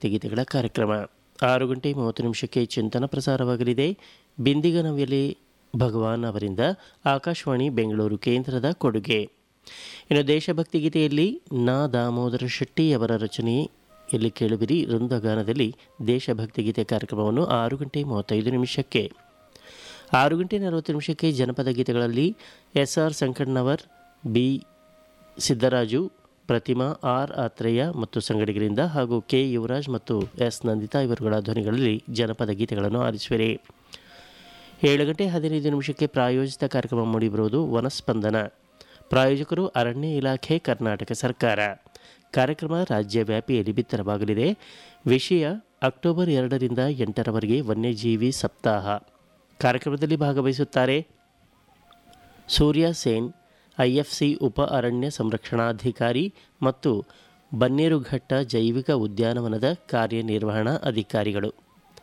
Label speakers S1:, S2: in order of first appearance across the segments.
S1: ಭಕ್ತಿಗೀತೆಗಳ ಕಾರ್ಯಕ್ರಮ ಆರು ಗಂಟೆ ಮೂವತ್ತು ನಿಮಿಷಕ್ಕೆ ಚಿಂತನ ಪ್ರಸಾರವಾಗಲಿದೆ ಬಿಂದಿಗನವಿಯಲ್ಲಿ ಭಗವಾನ್ ಅವರಿಂದ ಆಕಾಶವಾಣಿ ಬೆಂಗಳೂರು ಕೇಂದ್ರದ ಕೊಡುಗೆ ಇನ್ನು ದೇಶಭಕ್ತಿ ಗೀತೆಯಲ್ಲಿ ನಾ ದಾಮೋದರ ಶೆಟ್ಟಿ ಅವರ ರಚನೆಯಲ್ಲಿ ಕೇಳುವಿರಿ ವೃಂದಗಾನದಲ್ಲಿ ದೇಶಭಕ್ತಿ ಗೀತೆ ಕಾರ್ಯಕ್ರಮವನ್ನು ಆರು ಗಂಟೆ ಮೂವತ್ತೈದು ನಿಮಿಷಕ್ಕೆ ಆರು ಗಂಟೆ ನಲವತ್ತು ನಿಮಿಷಕ್ಕೆ ಜನಪದ ಗೀತೆಗಳಲ್ಲಿ S R Sankannavar B Siddaraju Prathima R Athreya ಮತ್ತು ಸಂಗಡಿಗರಿಂದ ಹಾಗೂ ಕೆ ಯುವರಾಜ್ ಮತ್ತು ಎಸ್ ನಂದಿತಾ ಇವರುಗಳ ಧ್ವನಿಗಳಲ್ಲಿ ಜನಪದ ಗೀತೆಗಳನ್ನು ಆಲಿಸುವಿರಿ ಏಳು ಗಂಟೆ ಹದಿನೈದು ನಿಮಿಷಕ್ಕೆ ಪ್ರಾಯೋಜಿತ ಕಾರ್ಯಕ್ರಮ ಮೂಡಿಬರುವುದು ವನಸ್ಪಂದನ ಪ್ರಾಯೋಜಕರು ಅರಣ್ಯ ಇಲಾಖೆ ಕರ್ನಾಟಕ ಸರ್ಕಾರ ಕಾರ್ಯಕ್ರಮ ರಾಜ್ಯ ವ್ಯಾಪಿಯಲ್ಲಿ ಬಿತ್ತರವಾಗಲಿದೆ ವಿಷಯ ಅಕ್ಟೋಬರ್ ಎರಡರಿಂದ ಎಂಟರವರೆಗೆ ವನ್ಯಜೀವಿ ಸಪ್ತಾಹ ಕಾರ್ಯಕ್ರಮದಲ್ಲಿ ಭಾಗವಹಿಸುತ್ತಾರೆ ಸೂರ್ಯ ಸೇನ್ ಐಎಫ್ಸಿ ಉಪ ಅರಣ್ಯ ಸಂರಕ್ಷಣಾಧಿಕಾರಿ ಮತ್ತು ಬನ್ನೇರುಘಟ್ಟ ಜೈವಿಕ ಉದ್ಯಾನವನದ ಕಾರ್ಯನಿರ್ವಹಣಾ ಅಧಿಕಾರಿಗಳು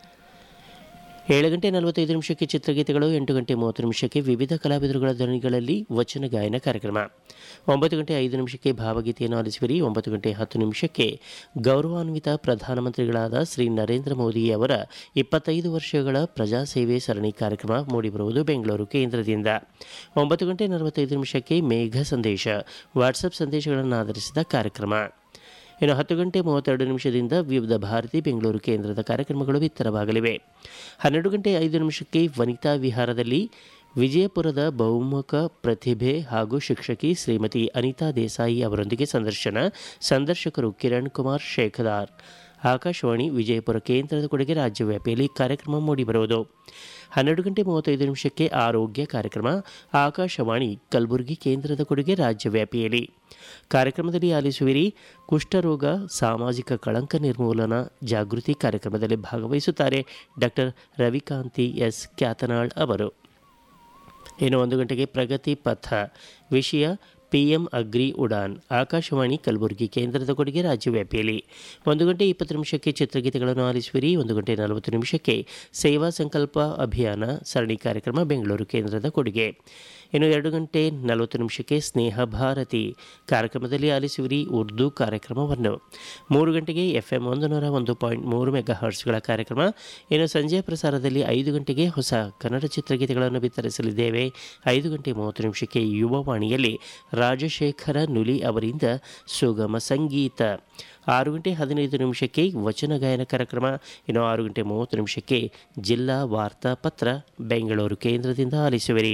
S1: ಏಳು ಗಂಟೆ ನಲವತ್ತೈದು ನಿಮಿಷಕ್ಕೆ ಚಿತ್ರಗೀತೆಗಳು ಎಂಟು ಗಂಟೆ ಮೂವತ್ತು ನಿಮಿಷಕ್ಕೆ ವಿವಿಧ ಕಲಾವಿದರುಗಳ ಧ್ವನಿಗಳಲ್ಲಿ ವಚನ ಗಾಯನ ಕಾರ್ಯಕ್ರಮ ಒಂಬತ್ತು ಗಂಟೆ ಐದು ನಿಮಿಷಕ್ಕೆ ಭಾವಗೀತೆಯನ್ನು ಆಲಿಸುವಿರಿ ಒಂಬತ್ತು ಗಂಟೆ ಹತ್ತು ನಿಮಿಷಕ್ಕೆ ಗೌರವಾನ್ವಿತ ಪ್ರಧಾನಮಂತ್ರಿಗಳಾದ ಶ್ರೀ ನರೇಂದ್ರ ಮೋದಿ ಅವರ ಇಪ್ಪತ್ತೈದು ವರ್ಷಗಳ ಪ್ರಜಾಸೇವೆ ಸರಣಿ ಕಾರ್ಯಕ್ರಮ ಮೂಡಿಬರುವುದು ಬೆಂಗಳೂರು ಕೇಂದ್ರದಿಂದ ಒಂಬತ್ತು ಗಂಟೆ ನಲವತ್ತೈದು ನಿಮಿಷಕ್ಕೆ ಮೇಘ ಸಂದೇಶ ವಾಟ್ಸಪ್ ಸಂದೇಶಗಳನ್ನು ಆಧರಿಸಿದ ಕಾರ್ಯಕ್ರಮ ಇನ್ನು ಹತ್ತು ಗಂಟೆ ಮೂವತ್ತೆರಡು ನಿಮಿಷದಿಂದ ವಿವಿಧ ಭಾರತಿ ಬೆಂಗಳೂರು ಕೇಂದ್ರದ ಕಾರ್ಯಕ್ರಮಗಳು ಬಿತ್ತರವಾಗಲಿವೆ ಹನ್ನೆರಡು ಗಂಟೆ ಐದು ನಿಮಿಷಕ್ಕೆ ವನಿತಾ ವಿಹಾರದಲ್ಲಿ ವಿಜಯಪುರದ ಬಹುಮುಖ ಪ್ರತಿಭೆ ಹಾಗೂ ಶಿಕ್ಷಕಿ ಶ್ರೀಮತಿ ಅನಿತಾ ದೇಸಾಯಿ ಅವರೊಂದಿಗೆ ಸಂದರ್ಶನ ಸಂದರ್ಶಕರು ಕಿರಣ್ ಕುಮಾರ್ ಶೇಖದಾರ್ ಆಕಾಶವಾಣಿ ವಿಜಯಪುರ ಕೇಂದ್ರದ ಕೊಡುಗೆ ರಾಜ್ಯವ್ಯಾಪಿಯಲ್ಲಿ ಕಾರ್ಯಕ್ರಮ ಮೂಡಿಬರುವುದು ಹನ್ನೆರಡು ಗಂಟೆ ಮೂವತ್ತೈದು ನಿಮಿಷಕ್ಕೆ ಆರೋಗ್ಯ ಕಾರ್ಯಕ್ರಮ ಆಕಾಶವಾಣಿ ಕಲಬುರಗಿ ಕೇಂದ್ರದ ಕೊಡುಗೆ ರಾಜ್ಯವ್ಯಾಪಿಯಲ್ಲಿ ಕಾರ್ಯಕ್ರಮದಲ್ಲಿ ಆಲಿಸುವಿರಿ ಕುಷ್ಠರೋಗ ಸಾಮಾಜಿಕ ಕಳಂಕ ನಿರ್ಮೂಲನಾ ಜಾಗೃತಿ ಕಾರ್ಯಕ್ರಮದಲ್ಲಿ ಭಾಗವಹಿಸುತ್ತಾರೆ ಡಾಕ್ಟರ್ ರವಿಕಾಂತಿ ಎಸ್ ಕ್ಯಾತನಾಳ್ ಅವರು ಇನ್ನು ಒಂದು ಗಂಟೆಗೆ ಪ್ರಗತಿ ಪಥ ವಿಷಯ ಪಿಎಂ ಅಗ್ರಿ ಉಡಾನ್ ಆಕಾಶವಾಣಿ ಕಲಬುರಗಿ ಕೇಂದ್ರದ ಕೊಡುಗೆ ರಾಜ್ಯವ್ಯಾಪಿಯಲ್ಲಿ ಒಂದು ಗಂಟೆ ಇಪ್ಪತ್ತು ನಿಮಿಷಕ್ಕೆ ಚಿತ್ರಗೀತೆಗಳನ್ನು ಆಲಿಸುವಿರಿ ಒಂದು ಗಂಟೆ ನಲವತ್ತು ನಿಮಿಷಕ್ಕೆ ಸೇವಾ ಸಂಕಲ್ಪ ಅಭಿಯಾನ ಸರಣಿ ಕಾರ್ಯಕ್ರಮ ಬೆಂಗಳೂರು ಕೇಂದ್ರದ ಕೊಡುಗೆ ಇನ್ನು ಎರಡು ಗಂಟೆ ನಲವತ್ತು ನಿಮಿಷಕ್ಕೆ ಸ್ನೇಹ ಭಾರತಿ ಕಾರ್ಯಕ್ರಮದಲ್ಲಿ ಆಲಿಸುವಿರಿ ಉರ್ದು ಕಾರ್ಯಕ್ರಮವನ್ನು ಮೂರು ಗಂಟೆಗೆ ಎಫ್ ಎಂ ಒಂದು ನೂರ ಒಂದು ಪಾಯಿಂಟ್ ಮೂರು ಮೆಗಾ ಹರ್ಟ್ಸ್ಗಳ ಕಾರ್ಯಕ್ರಮ ಇನ್ನು ಸಂಜೆ ಪ್ರಸಾರದಲ್ಲಿ ಐದು ಗಂಟೆಗೆ ಹೊಸ ಕನ್ನಡ ಚಿತ್ರಗೀತೆಗಳನ್ನು ಬಿತ್ತರಿಸಲಿದ್ದೇವೆ ಐದು ಗಂಟೆ ಮೂವತ್ತು ನಿಮಿಷಕ್ಕೆ ಯುವವಾಣಿಯಲ್ಲಿ ರಾಜಶೇಖರ ನುಲಿ ಅವರಿಂದ ಸುಗಮ ಸಂಗೀತ ಆರು ಗಂಟೆ ಹದಿನೈದು ನಿಮಿಷಕ್ಕೆ ವಚನ ಗಾಯನ ಕಾರ್ಯಕ್ರಮ ಇನ್ನು ಆರು ಗಂಟೆ ಮೂವತ್ತು ನಿಮಿಷಕ್ಕೆ ಜಿಲ್ಲಾ ವಾರ್ತಾ ಪತ್ರ ಬೆಂಗಳೂರು ಕೇಂದ್ರದಿಂದ ಆಲಿಸುವಿರಿ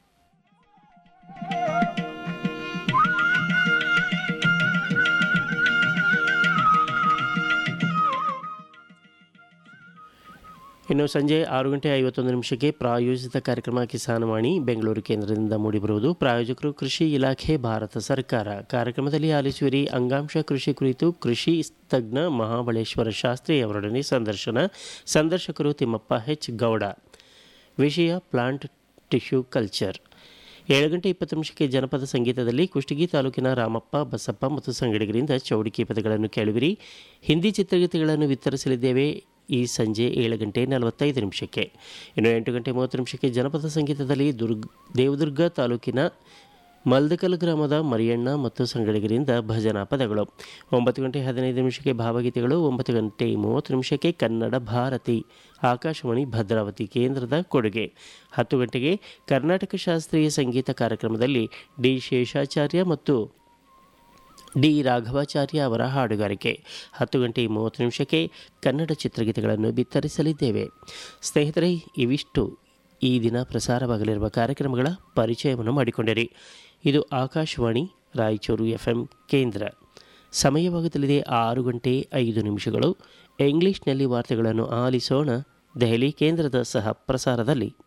S1: ಇನ್ನು ಸಂಜೆ ಆರು ಗಂಟೆ ಐವತ್ತೊಂದು ನಿಮಿಷಕ್ಕೆ ಪ್ರಾಯೋಜಿತ ಕಾರ್ಯಕ್ರಮ ಕಿಸಾನವಾಣಿ ಬೆಂಗಳೂರು ಕೇಂದ್ರದಿಂದ ಮೂಡಿಬರುವುದು ಪ್ರಾಯೋಜಕರು ಕೃಷಿ ಇಲಾಖೆ ಭಾರತ ಸರ್ಕಾರ ಕಾರ್ಯಕ್ರಮದಲ್ಲಿ ಆಲಿಸುವಿರಿ ಅಂಗಾಂಶ ಕೃಷಿ ಕುರಿತು ಕೃಷಿ ತಜ್ಞ ಮಹಾಬಳೇಶ್ವರ ಶಾಸ್ತ್ರಿ ಅವರೊಡನೆ ಸಂದರ್ಶನ ಸಂದರ್ಶಕರು ತಿಮ್ಮಪ್ಪ ಹೆಚ್ ಗೌಡ ವಿಷಯ ಪ್ಲಾಂಟ್ ಟಿಶ್ಯೂ ಕಲ್ಚರ್ ಏಳು ಗಂಟೆ ಇಪ್ಪತ್ತು ನಿಮಿಷಕ್ಕೆ ಜನಪದ ಸಂಗೀತದಲ್ಲಿ ಕುಷ್ಟಗಿ ತಾಲೂಕಿನ ರಾಮಪ್ಪ ಬಸಪ್ಪ ಮತ್ತು ಸಂಗಡಿಗರಿಂದ ಚೌಡಿಕಿ ಪದಗಳನ್ನು ಕೇಳುವಿರಿ ಹಿಂದಿ ಚಿತ್ರಗೀತೆಗಳನ್ನು ವಿತರಿಸಲಿದ್ದೇವೆ ಈ ಸಂಜೆ ಏಳು ಗಂಟೆ ನಲವತ್ತೈದು ನಿಮಿಷಕ್ಕೆ ಇನ್ನು ಎಂಟು ಗಂಟೆ ಮೂವತ್ತು ನಿಮಿಷಕ್ಕೆ ಜನಪದ ಸಂಗೀತದಲ್ಲಿ ದುರ್ಗ್ ದೇವದುರ್ಗ ತಾಲೂಕಿನ ಮಲ್ದಕಲ್ ಗ್ರಾಮದ ಮರಿಯಣ್ಣ ಮತ್ತು ಸಂಗಡಿಗರಿಂದ ಭಜನಾ ಪದಗಳು ಒಂಬತ್ತು ಗಂಟೆ ಹದಿನೈದು ನಿಮಿಷಕ್ಕೆ ಭಾವಗೀತೆಗಳು ಒಂಬತ್ತು ಗಂಟೆ ಮೂವತ್ತು ನಿಮಿಷಕ್ಕೆ ಕನ್ನಡ ಭಾರತಿ ಆಕಾಶವಾಣಿ ಭದ್ರಾವತಿ ಕೇಂದ್ರದ ಕೊಡುಗೆ ಹತ್ತು ಗಂಟೆಗೆ ಕರ್ನಾಟಕ ಶಾಸ್ತ್ರೀಯ ಸಂಗೀತ ಕಾರ್ಯಕ್ರಮದಲ್ಲಿ ಡಿ ಶೇಷಾಚಾರ್ಯ ಮತ್ತು ಡಿ ರಾಘವಾಚಾರ್ಯ ಅವರ ಹಾಡುಗಾರಿಕೆ ಹತ್ತು ಗಂಟೆ ಮೂವತ್ತು ನಿಮಿಷಕ್ಕೆ ಕನ್ನಡ ಚಿತ್ರಗೀತೆಗಳನ್ನು ಬಿತ್ತರಿಸಲಿದ್ದೇವೆ ಸ್ನೇಹಿತರೆ ಇವಿಷ್ಟು ಈ ದಿನ ಪ್ರಸಾರವಾಗಲಿರುವ ಕಾರ್ಯಕ್ರಮಗಳ ಪರಿಚಯವನ್ನು ಮಾಡಿಕೊಂಡಿರಿ ಇದು ಆಕಾಶವಾಣಿ ರಾಯಚೂರು ಎಫ್ ಎಂ ಕೇಂದ್ರ ಸಮಯವಾಗುತ್ತಲಿದೆ ಆರು ಗಂಟೆ ಐದು ನಿಮಿಷಗಳು ಇಂಗ್ಲಿಷ್ನಲ್ಲಿ ವಾರ್ತೆಗಳನ್ನು ಆಲಿಸೋಣ ದೆಹಲಿ ಕೇಂದ್ರದ ಸಹ ಪ್ರಸಾರದಲ್ಲಿ